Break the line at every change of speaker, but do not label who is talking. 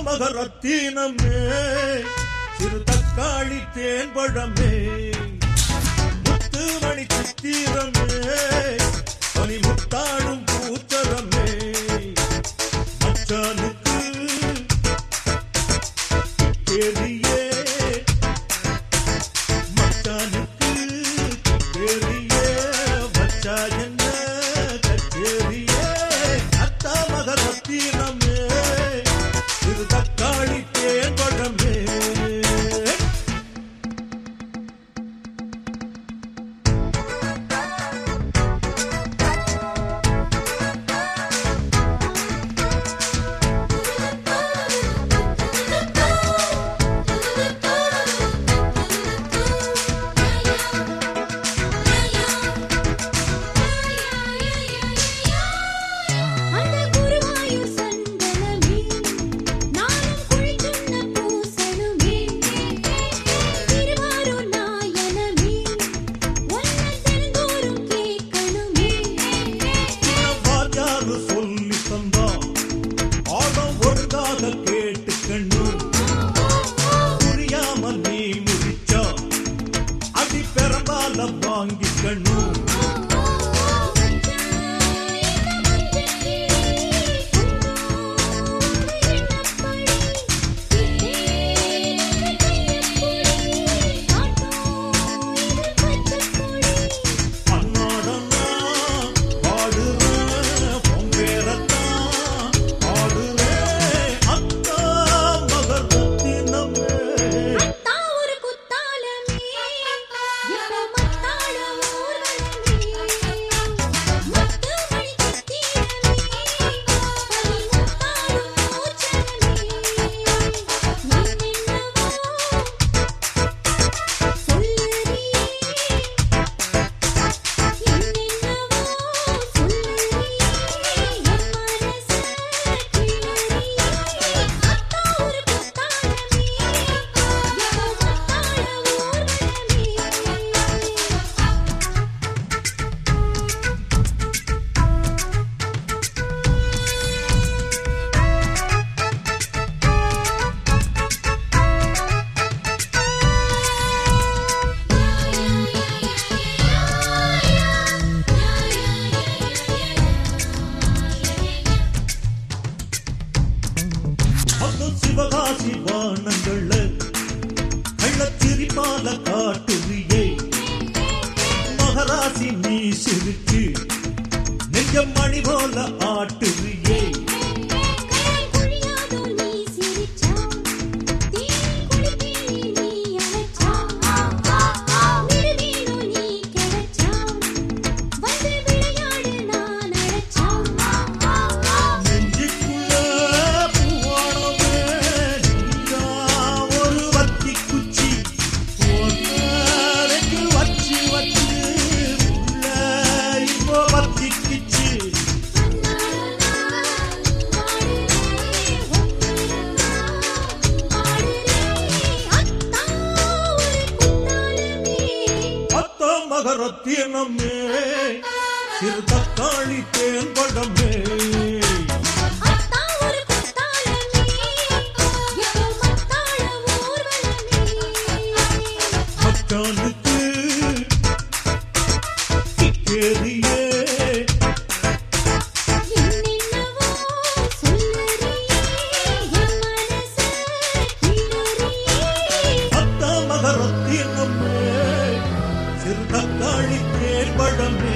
மகரத்தீனமே சிறு தக்காளி தேன்பழமே முத்துமணி சித்திரமே பனி முத்தாடும் பூச்சரமே மச்சானுக்கு தெரிய மச்சானுக்கு தெரிய மச்சா என்ன கச்சேரிய அத்தா மகரத்தீனமே சிறு தக்காளி தேன்பழமே
அந்த குருவாயூர் சந்தனமே நானும் குளிச்சுண்ண பூசணுமே திருவாரூர் நாயனமே ஒன்ன தினந்தோறும் கேட்கணுமே
வாத்தியாரு சொல்லி தந்தா ஆடம் ஒழுங்காக கேட்டுக்கணும் புரியாம நீ முடிச்சா அடி பெறந்தால வாங்கிக்கணும் அன்னாடன்னா பாடுறேன் பொங்கேறத்தான் பாடுறேன் அத்தா மகரத்தினமே
ஒரு குத்தாலமே எப்ப மத்தாள ஊர்வலமே முத்து மணி சித்திரமே பனி முத்தாடும் பூச்சரமே என்னென்னவோ சொல்லுறியே என்னென்னவோ சொல்லுறியே என் மனசு கிளறியே அத்தா ஒரு குத்தாலமே எப்ப மத்தாள ஊர்வலமே
அது சிவகாசி வானங்கள கள்ளச்சிரிப்பால காட்டுறியே மகராசி நீ சிரிச்சு நெஞ்சம் மணி போல ஆட்டுறியே
குழியாதோ நீ சிரிச்சா தீ குளிப்பேனே நீ அழைச்சா நிறுவீனோ நீ கிடைச்சா வந்து விளையாடு நான் அழைச்சா
நெஞ்சுக்குள்ள பூவானமே நீயா ஒரு வத்தி குச்சி ஒன்னரைக்கு வச்சு வச்சு உள்ள இப்போ வத்திக்குச்சு அத்த மகரத்தினமே சிறு தக்காளி தேன்பழமே மச்சானுக்கு கிக்கேறியே அத்த மகரத்தினமே சிறு தக்காளி தேன்பழமே